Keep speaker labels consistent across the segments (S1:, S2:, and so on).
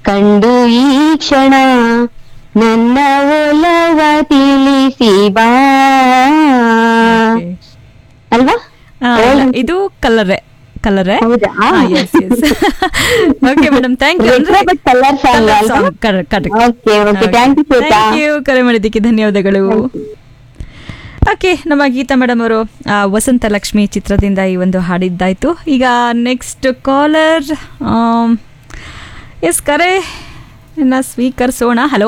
S1: ಕಂಡು ಈ ಕ್ಷಣ ನನ್ನ ಒಲವ ತಿಳಿಸಿ ಬಾ ಅಲ್ವಾ
S2: ಆ, ಇಲ್ಲ, ಇದು ಕಲರೇ ಕಲರೇ
S1: ಹೌದಾ
S2: okay madam thank you
S1: but colour song ಅಲ್ವಾ okay okay thank you Shweta
S2: thank you ಕರೆ ಮಾಡಿದ್ದಕ್ಕೆ ಧನ್ಯವಾದಗಳು ಓಕೆ ನಮ್ಮ ಗೀತಾ ಮೇಡಮ್ ಅವರು ಆ, ವಸಂತ ಲಕ್ಷ್ಮಿ ಚಿತ್ರದಿಂದ ಈ ಒಂದು ಹಾಡಿದ್ದಾಯ್ತು ಈಗ ನೆಕ್ಸ್ಟ್ ಕಾಲರ್ ಎಸ್ ಕರೆ ಇನ್ನು ಸ್ವೀಕರಿಸೋಣ ಹಲೋ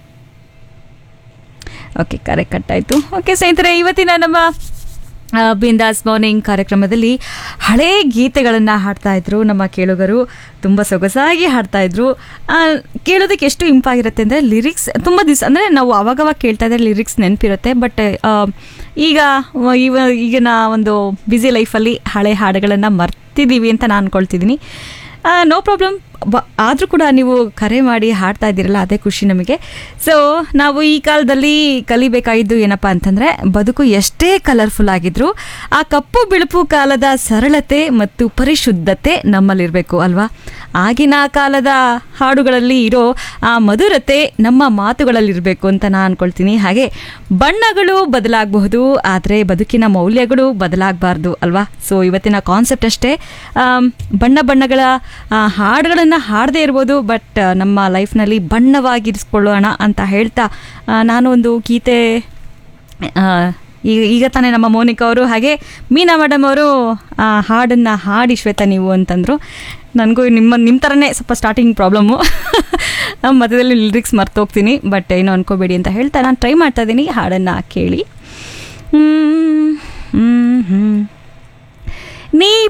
S2: ಓಕೆ ಕರೆ ಕಟ್ಟಾಯಿತು ಓಕೆ ಸ್ನೇಹಿತರೆ ಇವತ್ತಿನ ನಮ್ಮ ಆ, ಬಿಂದಾಸ್ ಮಾರ್ನಿಂಗ್ ಕಾರ್ಯಕ್ರಮದಲ್ಲಿ ಹಳೇ ಗೀತೆಗಳನ್ನು ಹಾಡ್ತಾ ಇದ್ರು ನಮ್ಮ ಕೇಳುಗರು ತುಂಬ ಸೊಗಸಾಗಿ ಹಾಡ್ತಾ ಇದ್ರು ಆ, ಕೇಳೋದಕ್ಕೆ ಎಷ್ಟು ಇಂಪಾಗಿರುತ್ತೆ ಅಂದರೆ ಲಿರಿಕ್ಸ್ ತುಂಬ ದಿವಸ ಅಂದರೆ ನಾವು ಅವಾಗವಾಗ ಕೇಳ್ತಾ ಇದ್ರೆ ಲಿರಿಕ್ಸ್ ನೆನಪಿರುತ್ತೆ ಬಟ್ ಈಗ ವ- ಇವ ಈಗಿನ ಒಂದು ಬ್ಯುಸಿ ಲೈಫಲ್ಲಿ ಹಳೆ ಹಾಡುಗಳನ್ನು ಮರ್ತಿದ್ದೀವಿ ಅಂತ ನಾನು ಅನ್ಕೊಳ್ತಿದ್ದೀನಿ ನೋ ಪ್ರಾಬ್ಲಮ್ ಆದರೂ ಕೂಡ ನೀವು ಕರೆ ಮಾಡಿ ಹಾಡ್ತಾ ಇದ್ದೀರಲ್ಲ ಅದೇ ಖುಷಿ ನಮಗೆ ಸೊ ನಾವು ಈ ಕಾಲದಲ್ಲಿ ಕಲಿಬೇಕಾಗಿದ್ದು ಏನಪ್ಪ ಅಂತಂದರೆ ಬದುಕು ಎಷ್ಟೇ ಕಲರ್ಫುಲ್ ಆಗಿದ್ರು ಆ ಕಪ್ಪು ಬಿಳುಪು ಕಾಲದ ಸರಳತೆ ಮತ್ತು ಪರಿಶುದ್ಧತೆ ನಮ್ಮಲ್ಲಿರಬೇಕು ಅಲ್ವಾ ಆಗಿನ ಕಾಲದ ಹಾಡುಗಳಲ್ಲಿ ಇರೋ ಆ ಮಧುರತೆ ನಮ್ಮ ಮಾತುಗಳಲ್ಲಿರಬೇಕು ಅಂತ ನಾನು ಅನ್ಕೊಳ್ತೀನಿ ಹಾಗೆ ಬಣ್ಣಗಳು ಬದಲಾಗಬಹುದು ಆದರೆ ಬದುಕಿನ ಮೌಲ್ಯಗಳು ಬದಲಾಗಬಾರ್ದು ಅಲ್ವಾ ಸೊ ಇವತ್ತಿನ ಕಾನ್ಸೆಪ್ಟ್ ಅಷ್ಟೇ ಆಮ್, ಬಣ್ಣ ಬಣ್ಣಗಳ ಆ, ಹಾಡುಗಳನ್ನು ಹಾಡದೇ ಇರ್ಬೋದು ಬಟ್ ನಮ್ಮ ಲೈಫ್ನಲ್ಲಿ ಬಣ್ಣವಾಗಿರಿಸ್ಕೊಳ್ಳೋಣ ಅಂತ ಹೇಳ್ತಾ ಆ, ನಾನು ಒಂದು ಗೀತೆ ಆ, ಈಗ ಈಗ ತಾನೇ ನಮ್ಮ ಮೋನಿಕಾ ಅವರು ಹಾಗೆ ಮೀನಾ ಮೇಡಮ್ ಅವರು ಆ, ಹಾಡನ್ನ ಹಾಡಿ ಶ್ವೇತಾ ನೀವು ಅಂತಂದರು ನನಗೂ ನಿಮ್ಮ ನಿಮ್ಮ ಥರನೇ ಸ್ವಲ್ಪ ಸ್ಟಾರ್ಟಿಂಗ್ ಪ್ರಾಬ್ಲಮ್ಮು ಮಧ್ಯದಲ್ಲಿ ಲಿರಿಕ್ಸ್ ಮರ್ತೋಗ್ತೀನಿ ಬಟ್ ಏನೋ ಅನ್ಕೋಬೇಡಿ ಅಂತ ಹೇಳ್ತಾ ನಾನು ಟ್ರೈ ಮಾಡ್ತಾ ಇದ್ದೀನಿ ಹಾಡನ್ನು ಕೇಳಿ ಹ್ಮ್, ಹ್ಮ್, ಹ್ಮ್. ನೀ